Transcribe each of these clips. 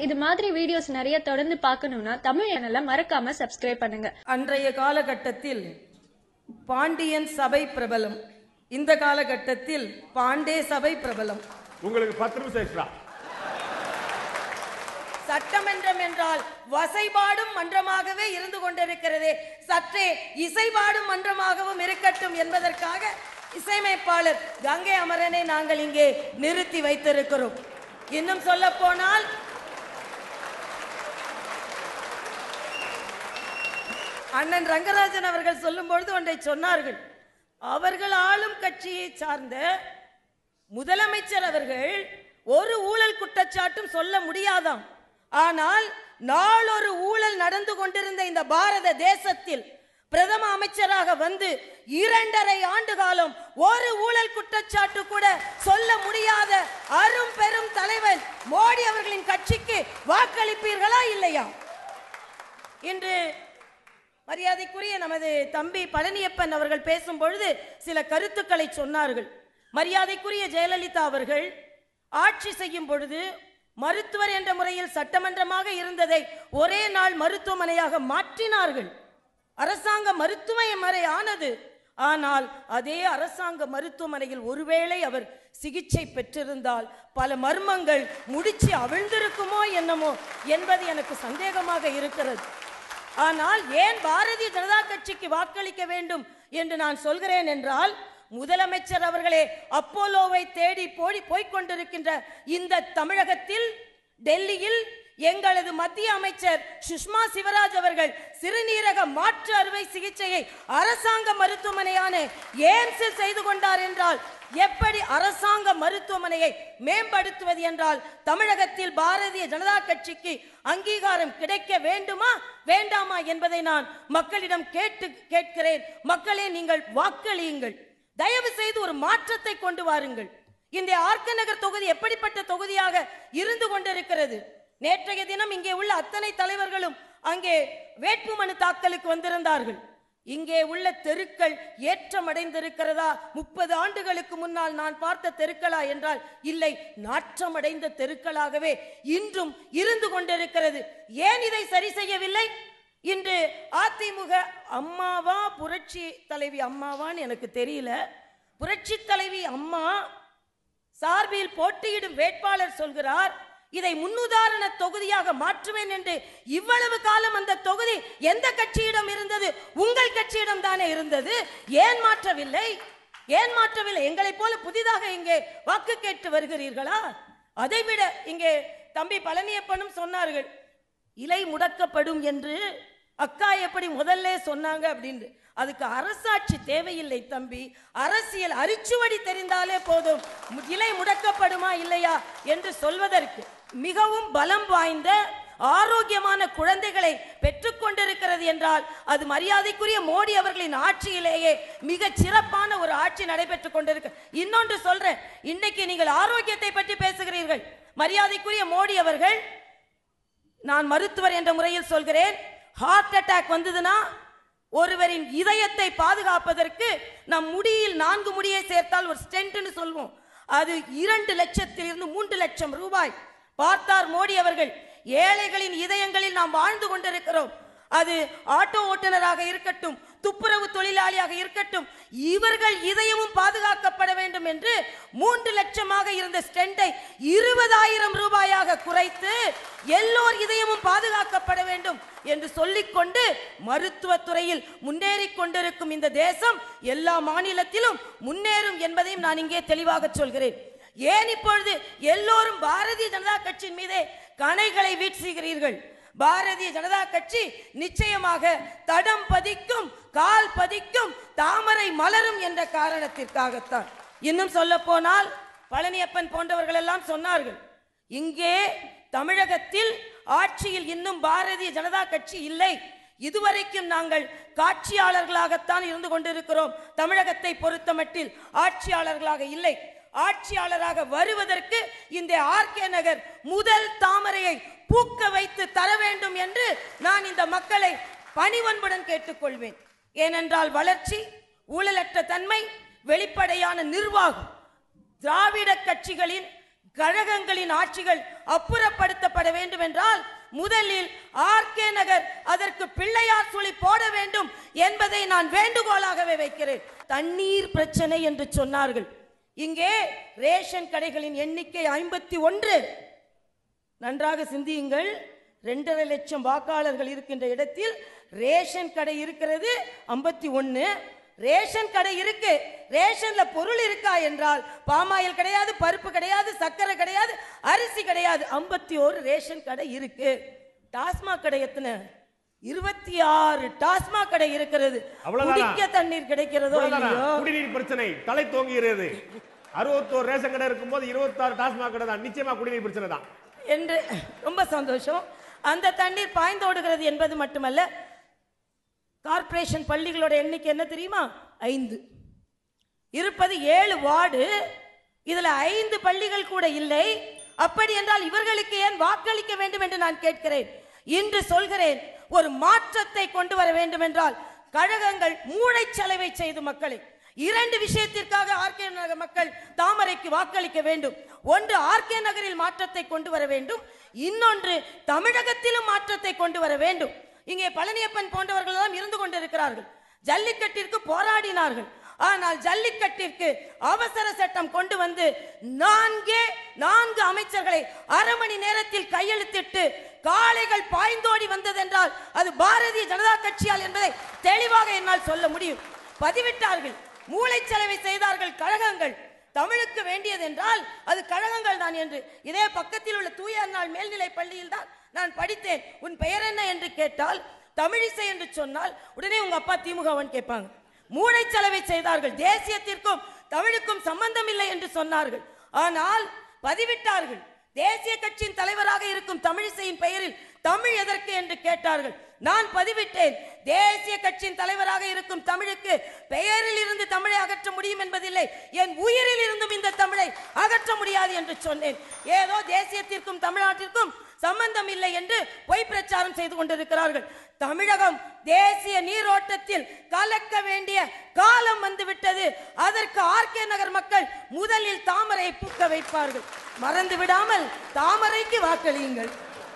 இது மாதிரி வீடியோஸ் நிறைய தொடர்ந்து பார்க்கணும்னா தமிழ் சேனலை மறக்காம சப்ஸ்கிரைப் பண்ணுங்க அன்றைய காலகட்டத்தில் பாண்டியன் சபை பிரபலம் இந்த காலகட்டத்தில் பாண்டே சபை பிரபலம் உங்களுக்கு பத்து நிமிஷம் எக்ஸ்ட்ரா சட்டமன்றம் என்றால் வசைபாடும் மன்றமாகவே இருந்து கொண்டிருக்கிறதே சற்றே இசைபாடும் மன்றமாகவும் இருக்கட்டும் என்பதற்காக இசையமைப்பாளர் கங்கை அமரனை நாங்கள் இங்கே நிறுத்தி வைத்திருக்கிறோம் இன்னும் சொல்ல போனால் அண்ணன் ரங்கராஜன் அவர்கள் சொல்லும் பொழுது ஒன்றை சொன்னார்கள் அவர்கள் ஆளும் கட்சியை சார்ந்த முதலமைச்சர் அவர்கள் ஒரு ஊழல் குற்றச்சாட்டும் சொல்ல முடியாதாம் ஆனால் நாளொரு ஊழல் நடந்து கொண்டிருந்த இந்த பாரத தேசத்தில் பிரதம அமைச்சராக வந்து இரண்டரை ஆண்டு காலம் ஒரு ஊழல் குற்றச்சாட்டு கூட சொல்ல முடியாத அரும் பெரும் தலைவன் மோடி அவர்களின் கட்சிக்கு வாக்களிப்பீர்களா இல்லையா இன்று மரியாதைக்குரிய நமது தம்பி பழனியப்பன் அவர்கள் பேசும் பொழுது சில கருத்துக்களை சொன்னார்கள் மரியாதைக்குரிய ஜெயலலிதா அவர்கள் ஆட்சி செய்யும் பொழுது மருத்துவர் என்ற முறையில் சட்டமன்றமாக இருந்ததை ஒரே நாள் மருத்துவமனையாக மாற்றினார்கள் அரசாங்க மருத்துவமனை ஆனது ஆனால் அதே அரசாங்க மருத்துவமனையில் ஒருவேளை அவர் சிகிச்சை பெற்றிருந்தால் பல மர்மங்கள் முடிச்சு அவிழ்ந்திருக்குமோ என்னமோ என்பது எனக்கு சந்தேகமாக இருக்கிறது ஆனால் ஏன் பாரதிய ஜனதா கட்சிக்கு வாக்களிக்க வேண்டும் என்று நான் சொல்கிறேன் என்றால் முதலமைச்சர் அவர்களே அப்போலோவை தேடி போடி போய்க் கொண்டிருக்கின்ற இந்த தமிழகத்தில் டெல்லியில் எங்களது மத்திய அமைச்சர் சுஷ்மா சிவராஜ் அவர்கள் சிறுநீரக மாற்று அறுவை சிகிச்சையை அரசாங்க மருத்துவமனையான ஏம்ஸில் செய்து கொண்டார் என்றால் எப்படி அரசாங்க மருத்துவமனையை மேம்படுத்துவது என்றால் தமிழகத்தில் பாரதிய ஜனதா கட்சிக்கு அங்கீகாரம் கிடைக்க வேண்டுமா வேண்டாமா என்பதை நான் மக்களிடம் கேட்டு கேட்கிறேன் மக்களே நீங்கள் வாக்களியுங்கள் தயவு செய்து ஒரு மாற்றத்தை கொண்டு வாருங்கள் இந்த ஆர்க்க நகர் தொகுதி எப்படிப்பட்ட தொகுதியாக இருந்து கொண்டிருக்கிறது நேற்றைய தினம் இங்கே உள்ள அத்தனை தலைவர்களும் அங்கே வேட்புமனு தாக்கலுக்கு வந்திருந்தார்கள் இங்கே உள்ள தெருக்கள் ஏற்றமடைந்திருக்கிறதா முப்பது ஆண்டுகளுக்கு முன்னால் நான் பார்த்த தெருக்களா என்றால் இல்லை நாற்றமடைந்த தெருக்களாகவே இன்றும் இருந்து கொண்டிருக்கிறது ஏன் இதை சரி செய்யவில்லை இன்று அதிமுக அம்மாவா புரட்சி தலைவி அம்மாவான்னு எனக்கு தெரியல புரட்சி தலைவி அம்மா சார்பில் போட்டியிடும் வேட்பாளர் சொல்கிறார் இதை முன்னுதாரண தொகுதியாக மாற்றுவேன் என்று இவ்வளவு காலம் அந்த தொகுதி எந்த கட்சியிடம் இருந்தது உங்கள் கட்சியிடம் தானே இருந்தது ஏன் மாற்றவில்லை ஏன் மாற்றவில்லை எங்களைப் போல புதிதாக இங்கே வாக்கு கேட்டு வருகிறீர்களா அதைவிட இங்கே தம்பி பழனியப்பனும் சொன்னார்கள் இலை முடக்கப்படும் என்று அக்கா எப்படி முதல்ல சொன்னாங்க அப்படின்னு அதுக்கு அரசாட்சி தேவையில்லை தம்பி அரசியல் அரிச்சுவடி தெரிந்தாலே போதும் மு- இலை முடக்கப்படுமா இல்லையா என்று சொல்வதற்கு மிகவும் பலம் வாய்ந்த ஆரோக்கியமான குழந்தைகளை பெற்றுக்கொண்டிருக்கிறது என்றால் அது மரியாதைக்குரிய மோடி அவர்களின் ஆட்சியிலேயே மிக சிறப்பான ஒரு ஆட்சி நடைபெற்றுக் கொண்டிருக்கு இன்னொன்று சொல்றேன் இன்னைக்கு நீங்கள் ஆரோக்கியத்தை பற்றி பேசுகிறீர்கள் மரியாதைக்குரிய மோடி அவர்கள் நான் மருத்துவர் என்ற முறையில் சொல்கிறேன் ஹார்ட் அட்டாக் வந்ததுன்னா ஒருவரின் இதயத்தை பாதுகாப்பதற்கு நம் முடியில் நான்கு முடியை சேர்த்தால் ஒரு ஸ்டென்ட்னு சொல்வோம் அது இரண்டு லட்சத்திலிருந்து மூன்று லட்சம் ரூபாய் பார்த்தார் மோடி அவர்கள் ஏழைகளின் இதயங்களில் நாம் வாழ்ந்து கொண்டிருக்கிறோம் அது ஆட்டோ ஓட்டுநராக இருக்கட்டும் துப்புரவு தொழிலாளியாக இருக்கட்டும் இவர்கள் இதயமும் பாதுகாக்கப்பட வேண்டும் என்று மூன்று லட்சமாக இருந்த ஸ்டெண்டை இருபதாயிரம் ரூபாயாக குறைத்து எல்லோர் இதயமும் பாதுகாக்கப்பட வேண்டும் என்று சொல்லிக்கொண்டு மருத்துவத்துறையில் முன்னேறி கொண்டிருக்கும் இந்த தேசம் எல்லா மாநிலத்திலும் முன்னேறும் என்பதையும் நான் இங்கே தெளிவாக சொல்கிறேன் ஏன் இப்பொழுது எல்லோரும் பாரதிய ஜனதா கட்சியின் மீதே கணைகளை வீசுகிறீர்கள் பாரதிய ஜனதா கட்சி நிச்சயமாக தடம் பதிக்கும் கால் பதிக்கும் தாமரை மலரும் என்ற காரணத்திற்காகத்தான் இன்னும் சொல்ல போனால் பழனியப்பன் போன்றவர்கள் எல்லாம் சொன்னார்கள் இங்கே தமிழகத்தில் ஆட்சியில் இன்னும் பாரதிய ஜனதா கட்சி இல்லை இதுவரைக்கும் நாங்கள் காட்சியாளர்களாகத்தான் இருந்து கொண்டிருக்கிறோம் தமிழகத்தை பொறுத்தமட்டில் ஆட்சியாளர்களாக இல்லை ஆட்சியாளராக வருவதற்கு இந்த ஆர்கே நகர் முதல் தாமரையை பூக்க வைத்து தர வேண்டும் என்று நான் இந்த மக்களை பணிவன்புடன் கேட்டுக்கொள்வேன் ஏனென்றால் வளர்ச்சி ஊழலற்ற தன்மை வெளிப்படையான நிர்வாகம் திராவிட கட்சிகளின் கழகங்களின் ஆட்சிகள் அப்புறப்படுத்தப்பட வேண்டும் என்றால் முதலில் ஆர்கே நகர் அதற்கு பிள்ளையார் சுழி போட வேண்டும் என்பதை நான் வேண்டுகோளாகவே வைக்கிறேன் தண்ணீர் பிரச்சனை என்று சொன்னார்கள் இங்கே ரேஷன் கடைகளின் எண்ணிக்கை ஐம்பத்தி ஒன்று நன்றாக சிந்தியுங்கள் ரெண்டரை லட்சம் வாக்காளர்கள் இருக்கின்ற இடத்தில் ரேஷன் கடை இருக்கிறது ஐம்பத்தி ஒன்று ரேஷன் கடை இருக்கு ரேஷன்ல பொருள் இருக்கா என்றால் பாமாயில் கிடையாது பருப்பு கிடையாது சர்க்கரை கிடையாது அரிசி கிடையாது ஐம்பத்தி ஒரு ரேஷன் கடை இருக்கு டாஸ்மாக் கடை எத்தனை இருபத்தி ஆறு டாஸ்மாக் கடை இருக்கிறது அவ்வளவுதானா? குடிக்க தண்ணீர் கிடைக்கிறதோ இவ்வளவுதானா? இல்லையோ குடிநீர் பிரச்சனை தலை தோங்குகிறது அறுபத்தோரு ரேஷன் கடை இருக்கும்போது இருபத்தாறு டாஸ்மாக் கடை தான் நிச்சயமா குடிநீர் பிரச்சனை தான் என்று ரொம்ப சந்தோஷம் அந்த தண்ணீர் பாய்ந்தோடுகிறது என்பது மட்டுமல்ல கார்ப்பரேஷன் பள்ளிகளோட எண்ணிக்கை என்ன தெரியுமா ஐந்து இருப்பது ஏழு வார்டு இதுல ஐந்து பள்ளிகள் கூட இல்லை அப்படி என்றால் இவர்களுக்கு ஏன் வாக்களிக்க வேண்டும் என்று நான் கேட்கிறேன் இன்று சொல்கிறேன் ஒரு மாற்றத்தை கொண்டு வர வேண்டும் என்றால் கழகங்கள் மூளைச்சலவை செய்து மக்களை இரண்டு விஷயத்திற்காக ஆர்கே நகர் மக்கள் தாமரைக்கு வாக்களிக்க வேண்டும் ஒன்று ஆர்கே நகரில் மாற்றத்தை கொண்டு வர வேண்டும் இன்னொன்று தமிழகத்திலும் மாற்றத்தை கொண்டு வர வேண்டும் இங்கே பழனியப்பன் போன்றவர்கள் எல்லாம் இருந்து கொண்டிருக்கிறார்கள் ஜல்லிக்கட்டிற்கு போராடினார்கள் ஆனால் ஜல்லிக்கட்டிற்கு அவசர சட்டம் கொண்டு வந்து நான்கே நான்கு அமைச்சர்களை அரை மணி நேரத்தில் கையெழுத்திட்டு காளைகள் பாய்ந்தோடி வந்ததென்றால் அது பாரதிய ஜனதா கட்சியால் என்பதை தெளிவாக என்னால் சொல்ல முடியும் பதிவிட்டார்கள் மூளைச்சலவை செய்தார்கள் கழகங்கள் தமிழுக்கு வேண்டியது என்றால் அது கழகங்கள் தான் என்று இதே பக்கத்தில் உள்ள தூய அண்ணாள் மேல்நிலை பள்ளியில் தான் நான் படித்தேன் உன் பெயர் என்ன என்று கேட்டால் தமிழிசை என்று சொன்னால் உடனே உங்க அப்பா திமுகவன் கேட்பாங்க மூளைச்சலவை செய்தார்கள் தேசியத்திற்கும் தமிழுக்கும் சம்பந்தம் இல்லை என்று சொன்னார்கள் ஆனால் பதிவிட்டார்கள் தேசிய கட்சியின் தலைவராக இருக்கும் தமிழிசையின் பெயரில் தமிழ் எதற்கு என்று கேட்டார்கள் நான் பதிவிட்டேன் தேசிய கட்சியின் தலைவராக இருக்கும் தமிழுக்கு பெயரில் இருந்து தமிழை அகற்ற முடியும் என்பதில்லை என் உயிரில் இருந்தும் இந்த தமிழை அகற்ற முடியாது என்று சொன்னேன் ஏதோ தேசியத்திற்கும் தமிழ்நாட்டிற்கும் சம்பந்தம் இல்லை என்று பொய் பிரச்சாரம் செய்து கொண்டிருக்கிறார்கள் தமிழகம் தேசிய நீரோட்டத்தில் கலக்க வேண்டிய காலம் வந்துவிட்டது அதற்கு ஆர்கே நகர் மக்கள் முதலில் தாமரையை பூக்க வைப்பார்கள் மறந்து விடாமல் தாமரைக்கு வாக்களியுங்கள்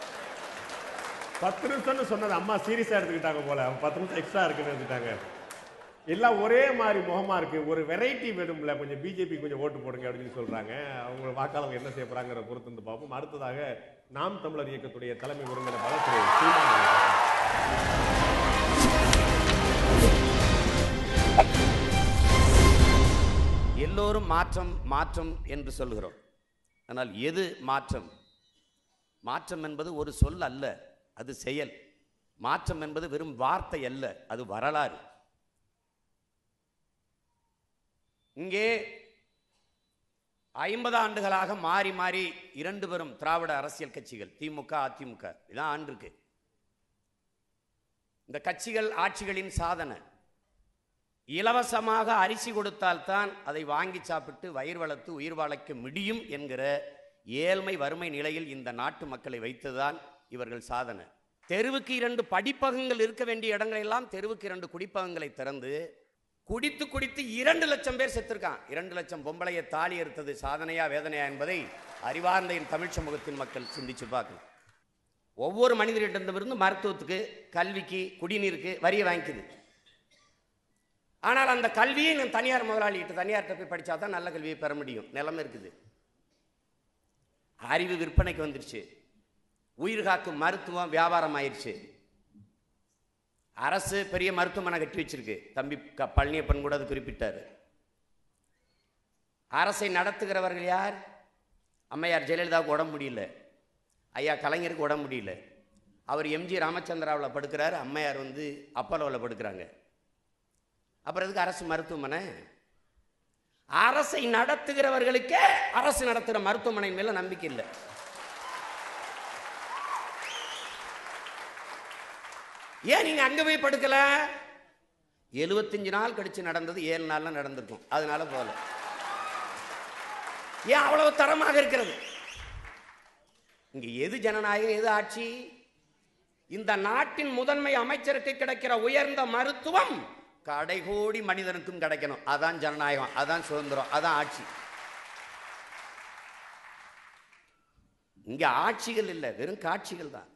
பத்து நிமிஷம்னு சொன்னது அம்மா சீரியஸா எடுத்துக்கிட்டாங்க போல பத்து நிமிஷம் எக்ஸ்ட்ரா இருக்குன்னு எடுத்துட்டாங்க எல்லாம் ஒரே மாதிரி முகமா இருக்கு ஒரு வெரைட்டி வேணும்ல கொஞ்சம் பிஜேபி கொஞ்சம் ஓட்டு போடுங்க அப்படின்னு சொல்றாங்க அவங்க வாக்காளர்கள் என்ன செய்ய போறாங்கிற பொறுத்து வந்து பார்ப்போம் அடுத்ததாக நாம் தமிழர் இயக்கத்துடைய தலைமை ஒருங்கிணைப்பாளர் திரு சீமான் அவர்கள். எல்லோரும் மாற்றம் மாற்றம் என்று சொல்கிறோம் ஆனால் எது மாற்றம் மாற்றம் என்பது ஒரு சொல் அல்ல அது செயல் மாற்றம் என்பது வெறும் வார்த்தை அல்ல அது வரலாறு இங்கே ஐம்பது ஆண்டுகளாக மாறி மாறி இரண்டு பெரும் திராவிட அரசியல் கட்சிகள் திமுக அதிமுக இதான் ஆண்டிருக்கு இந்த கட்சிகள் ஆட்சிகளின் சாதனை இலவசமாக அரிசி கொடுத்தால்தான் அதை வாங்கி சாப்பிட்டு வயிறு வளர்த்து உயிர் வாழைக்க முடியும் என்கிற ஏழ்மை வறுமை நிலையில் இந்த நாட்டு மக்களை வைத்ததுதான் இவர்கள் சாதனை தெருவுக்கு இரண்டு படிப்பகங்கள் இருக்க வேண்டிய இடங்களெல்லாம் தெருவுக்கு இரண்டு குடிப்பகங்களை திறந்து குடித்து குடித்து இரண்டு லட்சம் பேர் செத்திருக்கான் இரண்டு லட்சம் பொம்பளையை தாலி எடுத்தது சாதனையா வேதனையா என்பதை அறிவார்ந்த என் தமிழ் சமூகத்தின் மக்கள் சிந்திச்சு பார்க்கணும் ஒவ்வொரு மனிதரிடமிருந்து மருத்துவத்துக்கு கல்விக்கு குடிநீருக்கு வரியை வாங்கிக்குது ஆனால் அந்த கல்வியை நான் தனியார் முதலாளிகிட்ட தனியார்கிட்ட போய் படித்தா தான் நல்ல கல்வியை பெற முடியும் நிலைமை இருக்குது அறிவு விற்பனைக்கு வந்துருச்சு உயிர் காக்கும் மருத்துவம் வியாபாரம் ஆயிடுச்சு அரசு பெரிய மருத்துவமனை கட்டி வச்சிருக்கு தம்பி க பழனியப்பன் கூட அது குறிப்பிட்டார் அரசை நடத்துகிறவர்கள் யார் அம்மையார் ஜெயலலிதாவுக்கு உடம்பு முடியல ஐயா கலைஞருக்கு உடம்பு முடியல அவர் எம்ஜி ராமச்சந்திராவில் படுக்கிறார் அம்மையார் வந்து அப்பலோவில் படுக்கிறாங்க அப்புறம் எதுக்கு அரசு மருத்துவமனை அரசை நடத்துகிறவர்களுக்கே அரசு நடத்துகிற மருத்துவமனை மேல நம்பிக்கை இல்லை ஏன் நீங்க அங்க போய் படுக்கல எழுபத்தஞ்சு நாள் கழிச்சு நடந்தது ஏழு நாள்ல நடந்திருக்கும் அதனால போல ஏன் அவ்வளவு தரமாக இருக்கிறது இங்க எது ஜனநாயகம் எது ஆட்சி இந்த நாட்டின் முதன்மை அமைச்சருக்கு கிடைக்கிற உயர்ந்த மருத்துவம் கடைகோடி மனிதனுக்கும் கிடைக்கணும் அதான் ஜனநாயகம் அதான் சுதந்திரம் அதான் ஆட்சி இங்க ஆட்சிகள் இல்லை வெறும் காட்சிகள் தான்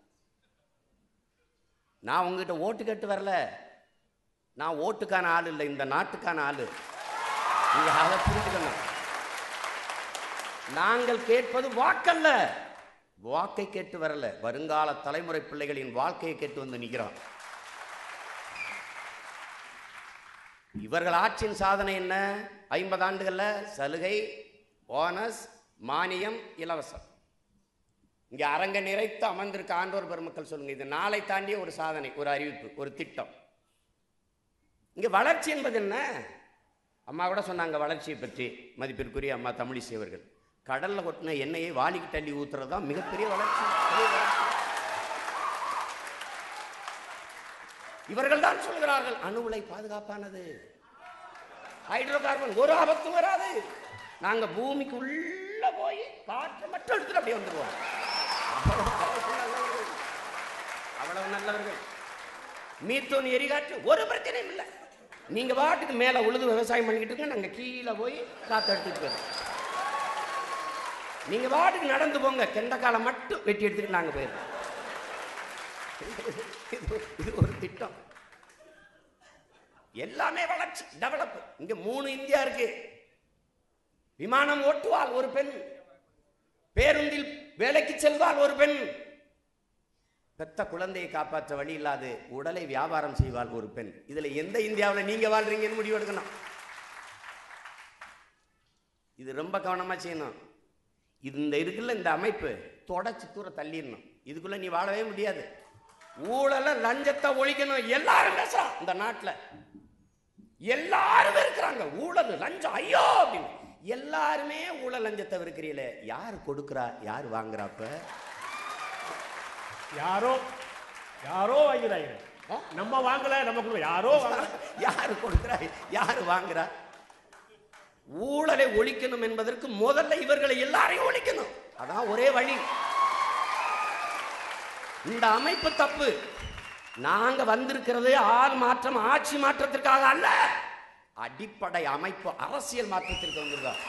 நான் உங்ககிட்ட ஓட்டு கேட்டு வரல நான் ஓட்டுக்கான ஆள் இல்லை இந்த நாட்டுக்கான ஆள் நீங்க அதை புரிஞ்சுக்கணும் நாங்கள் கேட்பது வாக்கல்ல வாக்கை கேட்டு வரல வருங்கால தலைமுறை பிள்ளைகளின் வாழ்க்கையை கேட்டு வந்து நிற்கிறோம் இவர்கள் ஆட்சியின் சாதனை என்ன ஐம்பது ஆண்டுகள்ல சலுகை போனஸ் மானியம் இலவசம் இங்க அரங்க நிறைத்து அமர்ந்திருக்க ஆண்டோர் பெருமக்கள் சொல்லுங்க இது நாளை தாண்டிய ஒரு சாதனை ஒரு அறிவிப்பு ஒரு திட்டம் இங்க வளர்ச்சி என்பது என்ன அம்மா கூட சொன்னாங்க வளர்ச்சியை பற்றி மதிப்பிற்குரிய அம்மா தமிழிசை அவர்கள் கடல்ல கொட்டின எண்ணெயை வாளிக்கு தள்ளி ஊத்துறது தான் மிகப்பெரிய வளர்ச்சி பெரிய வளர்ச்சி. இவர்கள் தான் சொல்கிறார்கள் அணு உலை பாதுகாப்பானது ஹைட்ரோ கார்பன் ஒரு ஆபத்தும் வராது நாங்க பூமிக்கு உள்ள போய் காற்றை மட்டும் எடுத்துட்டு அப்படியே வந்துருவோம் அவ்வளவு நல்லவர்கள். அவ்வளவு நல்லவர்கள் மீத்தோன் எரிகாற்று ஒரு பிரச்சனையும் இல்லை நீங்க பாட்டுக்கு மேல உழுது விவசாயம் பண்ணிக்கிட்டு இருங்க நாங்க கீழே போய் காத்து எடுத்துட்டு போயிடும் நீங்க பாட்டுக்கு நடந்து போங்க கெண்டக்காலை மட்டும் வெட்டி எடுத்துட்டு நாங்க போயிடுறோம் இது- இது ஒரு திட்டம் எல்லாமே வளர்ச்சி டெவலப் இங்க மூணு இந்தியா இருக்கு விமானம் ஓட்டுவாள் ஒரு பெண் பேருந்தில் வேலைக்கு செல்வாள் ஒரு பெண் பெத்த குழந்தையை காப்பாற்ற வழி இல்லாது உடலை வியாபாரம் செய்வாள் ஒரு பெண் இதுல எந்த இந்தியாவில் நீங்க வாழ்றீங்கன்னு முடிவு எடுக்கணும் இது ரொம்ப கவனமா செய்யணும் இந்த இருக்குல்ல இந்த அமைப்பு தொடச்சு தூர தள்ளிடணும் இதுக்குள்ள நீ வாழவே முடியாது ஊழல லஞ்சத்தை ஒழிக்கணும் எல்லாரும் பேசுறான் இந்த நாட்டுல எல்லாரும் இருக்கிறாங்க ஊழல் லஞ்சம் ஐயோ அப்படின்னு எல்லாருமே ஊழல் லஞ்சத்தை இருக்கிறீங்களே யார் கொடுக்குறா யார் வாங்குறாப்ப யாரோ யாரோ வாங்கிறாங்க ஆ? நம்ம வாங்கல நமக்கு யாரோ வாங்கல யாரு கொடுக்கிறா யாரு வாங்குறா ஊழலை ஒழிக்கணும் என்பதற்கு முதல்ல இவர்களை எல்லாரையும் ஒழிக்கணும் அதான் ஒரே வழி இந்த அமைப்பு தப்பு நாங்க வந்திருக்கிறது ஆள் மாற்றம் ஆட்சி மாற்றத்திற்காக அல்ல அடிப்படை அமைப்பு அரசியல் மாற்றத்திற்கு வந்திருக்கோம்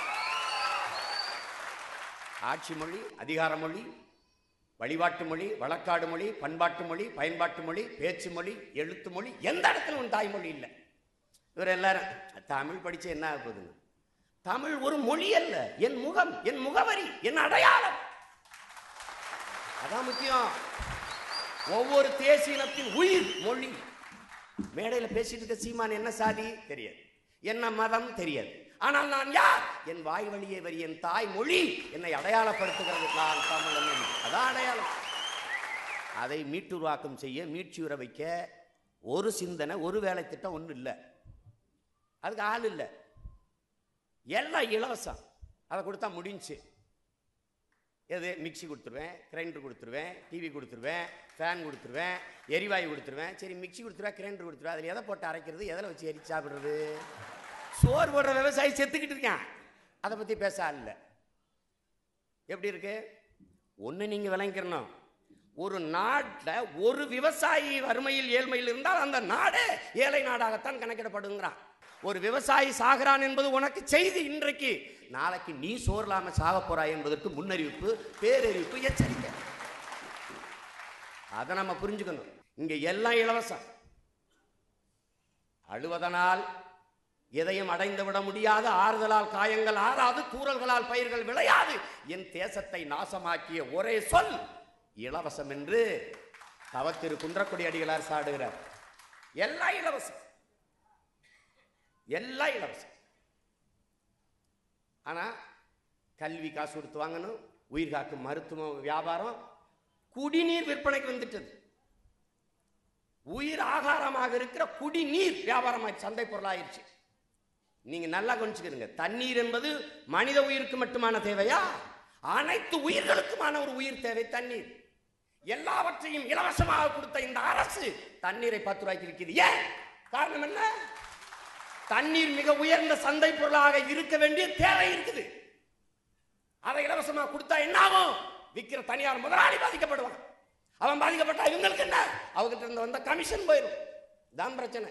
ஆட்சி மொழி அதிகார மொழி வழிபாட்டு மொழி வழக்காடு மொழி பண்பாட்டு மொழி பயன்பாட்டு மொழி பேச்சு மொழி எழுத்து மொழி எந்த இடத்துல உன் தாய்மொழி இல்லை இவர் எல்லாரும் தமிழ் படிச்சு என்ன ஆக போகுதுங்க தமிழ் ஒரு மொழி அல்ல என் முகம் என் முகவரி என் அடையாளம் அதான் முக்கியம் ஒவ்வொரு தேசியனத்தின் உயிர் மொழி மேடையில பேசிட்டு இருக்க சீமான் என்ன சாதி தெரியாது என்ன மதம் தெரியாது ஆனால் நான் யார் என் வாய் வழியே வரி என் தாய் மொழி என்னை அடையாளப்படுத்துகிறது நான் தமிழன் என்று. அதான் அடையாளம் அதை மீட்டுருவாக்கம் செய்ய மீட்சியுற வைக்க ஒரு சிந்தனை ஒரு வேலை திட்டம் ஒன்றும் இல்லை அதுக்கு ஆள் இல்லை எல்லாம் இலவசம் அதை கொடுத்தா முடிஞ்சுச்சு எது மிக்ஸி கொடுத்துருவேன் கிரைண்டர் கொடுத்துருவேன் டிவி கொடுத்துருவேன் ஃபேன் கொடுத்துருவேன் எரிவாயு கொடுத்துருவேன் சரி மிக்ஸி கொடுத்துருவேன் கிரைண்டர் கொடுத்துருவேன் அதில் எதை போட்டு அரைக்கிறது எதில் வச்சு எரிச்சு சாப்பிட்றது சோறு போடுற விவசாயி செத்துக்கிட்டு இருக்கான் அதை பற்றி பேச இல்லை எப்படி இருக்கு ஒன்று நீங்கள் விளங்கிக்கணும் ஒரு நாட்டில் ஒரு விவசாயி வறுமையில் ஏழ்மையில் இருந்தால் அந்த நாடு ஏழை நாடாகத்தான் கணக்கிடப்படுங்கிறான் ஒரு விவசாயி சாகிறான் என்பது உனக்கு செய்தி இன்றைக்கு நாளைக்கு நீ சோர்லாம சாக போறாய் என்பதற்கு முன்னறிவிப்பு பேரறிவிப்பு எச்சரிக்கை அதை நம்ம புரிஞ்சுக்கணும் இங்க எல்லாம் இலவசம் அழுவதனால் எதையும் அடைந்து விட முடியாது ஆறுதலால் காயங்கள் ஆறாது தூறல்களால் பயிர்கள் விளையாது என் தேசத்தை நாசமாக்கிய ஒரே சொல் இலவசம் என்று தவத்திரு குன்றக்குடி அடிகளார் சாடுகிறார் எல்லாம் இலவசம் எல்லாம் இலவசம் ஆனா கல்வி காசு கொடுத்து வாங்கணும் உயிர் காக்கும் மருத்துவம் வியாபாரம் குடிநீர் விற்பனைக்கு வந்துட்டது உயிர் ஆகாரமாக இருக்கிற குடிநீர் வியாபாரமாய் சந்தை பொருளாயிருச்சு நீங்க நல்லா கவனிச்சுக்கிறீங்க தண்ணீர் என்பது மனித உயிருக்கு மட்டுமான தேவையா அனைத்து உயிர்களுக்குமான ஒரு உயிர் தேவை தண்ணீர் எல்லாவற்றையும் இலவசமாக கொடுத்த இந்த அரசு தண்ணீரை பத்து ரூபாய்க்கு விற்கிது ஏன் காரணம் என்ன தண்ணீர் மிக உயர்ந்த சந்தை பொருளாக இருக்க வேண்டிய தேவை இருக்குது அதை இலவசமா கொடுத்தா என்ன ஆகும் விற்கிற தனியார் முதலாளி பாதிக்கப்படுவான் அவன் பாதிக்கப்பட்டா இவங்களுக்கு என்ன அவங்கிட்ட இருந்து வந்த கமிஷன் போயிடும் தான் பிரச்சனை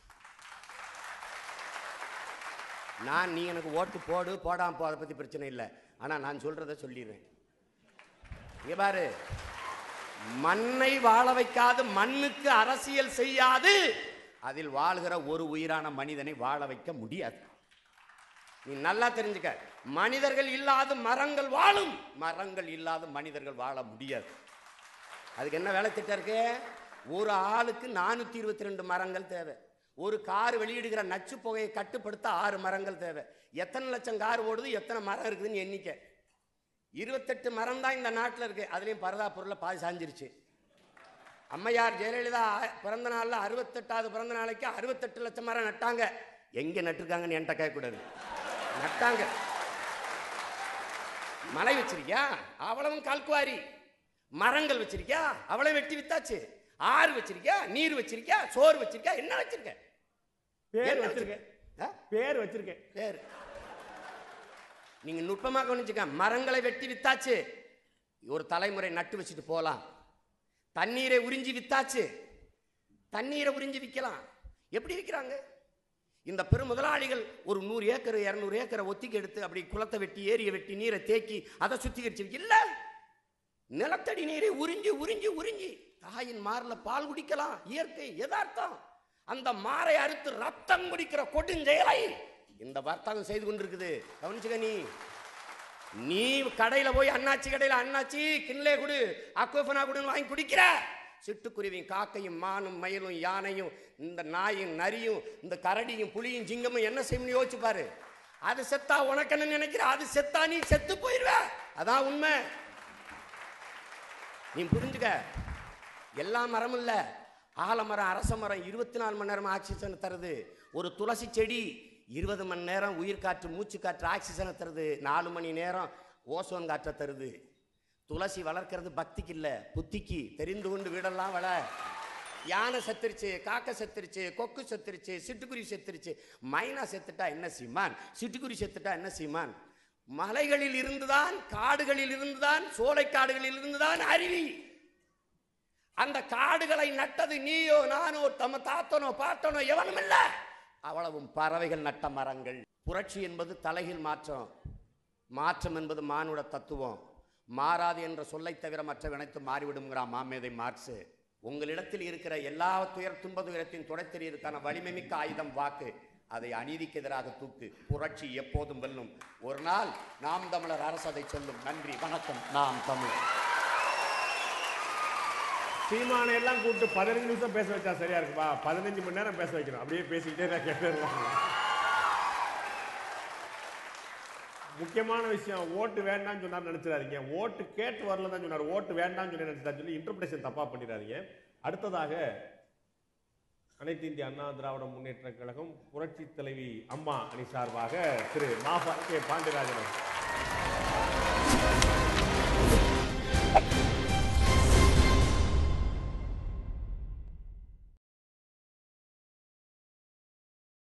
நான் நீ எனக்கு ஓட்டு போடு போடாம போ அதை பத்தி பிரச்சனை இல்லை ஆனா நான் சொல்றத சொல்லிடுறேன் இங்க பாரு மண்ணை வாழ வைக்காது மண்ணுக்கு அரசியல் செய்யாது அதில் வாழ்கிற ஒரு உயிரான மனிதனை வாழ வைக்க முடியாது நீ நல்லா தெரிஞ்சுக்க மனிதர்கள் இல்லாத மரங்கள் வாழும் மரங்கள் இல்லாத மனிதர்கள் வாழ முடியாது அதுக்கு என்ன வேலை திட்டம் இருக்கு ஒரு ஆளுக்கு நானூத்தி இருபத்தி ரெண்டு மரங்கள் தேவை ஒரு கார் வெளியிடுகிற நச்சு புகையை கட்டுப்படுத்த ஆறு மரங்கள் தேவை எத்தனை லட்சம் கார் ஓடுது எத்தனை மரம் இருக்குதுன்னு எண்ணிக்கை இருபத்தெட்டு மரம் தான் இந்த நாட்டில் இருக்கு அதுலேயும் பரதாப்பூரில் பாதி சாஞ்சிருச்சு அம்மையார் ஜெயலலிதா பிறந்த நாளில் அறுபத்தெட்டாவது பிறந்த நாளைக்கு அறுபத்தெட்டு லட்சம் மரம் நட்டாங்க எங்கே நட்டிருக்காங்கன்னு என்கிட்ட கேட்கக்கூடாது நட்டாங்க மலை வச்சிருக்கியா அவ்வளவும் கால்குவாரி மரங்கள் வச்சிருக்கியா அவ்வளவு வெட்டி வித்தாச்சு ஆறு வச்சிருக்கியா நீர் வச்சிருக்கியா சோறு வச்சிருக்கியா என்ன வச்சிருக்க பேர் என்ன வச்சிருக்கேன் ஆ? பேர் வச்சிருக்கேன் பேர் நீங்க நுட்பமா கவனிச்சுக்க மரங்களை வெட்டி வித்தாச்சு ஒரு தலைமுறை நட்டு வச்சுட்டு போலாம் தண்ணீரை உறிஞ்சி வித்தாச்சு தண்ணீரை உறிஞ்சி விற்கலாம் எப்படி விற்கிறாங்க இந்த பெரும் முதலாளிகள் ஒரு நூறு ஏக்கர் இரநூறு ஏக்கரை ஒத்திக்கு எடுத்து அப்படி குளத்தை வெட்டி ஏரியை வெட்டி நீரை தேக்கி அதை சுத்திகரிச்சு இல்ல நிலத்தடி நீரை உறிஞ்சி உறிஞ்சி உறிஞ்சி தாயின் மார்ல பால் குடிக்கலாம் இயற்கை யதார்த்தம் அந்த மாரை அறுத்து ரத்தம் குடிக்கிற கொடுஞ்செயலை இந்த வர்த்தகம் செய்து கொண்டிருக்குது கவனிச்சுக்க நீ நீ கடையில போய் அண்ணாச்சி கடையில அண்ணாச்சி கிண்லே குடு அக்கோஃபனா குடுன்னு வாங்கி குடிக்கிற சிட்டுக்குருவியும் காக்கையும் மானும் மயிலும் யானையும் இந்த நாயும் நரியும் இந்த கரடியும் புலியும் சிங்கமும் என்ன செய்யும்னு யோசிச்சு பாரு அது செத்தா உனக்கு என்ன நினைக்கிற அது செத்தா நீ செத்து போயிருவ அதான் உண்மை நீ புரிஞ்சுக்க எல்லா மரமும் இல்ல ஆலமரம் அரச மரம் இருபத்தி நாலு மணி நேரம் ஆக்சிஜனை தருது ஒரு துளசி செடி இருபது மணி நேரம் உயிர் காற்று மூச்சு காற்று ஆக்சிஜனை தருது நாலு மணி நேரம் ஓசோன் காற்றை தருது துளசி வளர்க்கறது பக்திக்கு இல்ல புத்திக்கு தெரிந்து கொண்டு வீடெல்லாம் வள யானை செத்துருச்சு காக்கை செத்துருச்சு கொக்கு செத்துருச்சு சிட்டுக்குருவி செத்துருச்சு மைனா செத்துட்டா என்ன சீமான் சிட்டுக்குருவி செத்துட்டா என்ன சீமான் மலைகளில் இருந்துதான் காடுகளில் இருந்துதான் சோலைக்காடுகளில் இருந்துதான் அருவி அந்த காடுகளை நட்டது நீயோ நானோ தம தாத்தனோ பாட்டனோ எவனும் இல்ல அவ்வளவும் பறவைகள் நட்ட மரங்கள் புரட்சி என்பது தலைகீழ் மாற்றம் மாற்றம் என்பது மானுட தத்துவம் மாறாது என்ற சொல்லை தவிர மற்ற அனைத்து மாறிவிடுங்கிறான் மாமேதை மார்க்ஸ் உங்களிடத்தில் இருக்கிற எல்லா துயர் துன்ப துயரத்தின் துடைத்தெறியதுக்கான வலிமை மிக்க ஆயுதம் வாக்கு அதை அநீதிக்கு எதிராக தூக்கு புரட்சி எப்போதும் வெல்லும் ஒரு நாள் நாம் தமிழர் அரசு அதை சொல்லும் நன்றி வணக்கம் நாம் தமிழர் சீமானை எல்லாம் கூப்பிட்டு பதினஞ்சு நிமிஷம் பேச வச்சா சரியா இருக்குப்பா பதினஞ்சு மணி நேரம் பேச வைக்கணும் அப்படியே பேசிக்கிட்டே நான் கேட்டே இருக்கலாம் முக்கியமான விஷயம் ஓட்டு வேண்டாம்னு சொன்னார் நினைச்சிடாதீங்க ஓட்டு கேட்டு வரல தான் சொன்னார் ஓட்டு வேண்டாம்னு சொல்லி நினைச்சிட்டா சொல்லி இன்டர்பிரேஷன் தப்பா பண்ணிடாதீங்க அடுத்ததாக அனைத்து இந்திய அண்ணா திராவிட முன்னேற்ற கழகம் புரட்சி தலைவி அம்மா அணி சார்பாக திரு மாஃபா கே பாண்டியராஜன் அவர்கள்.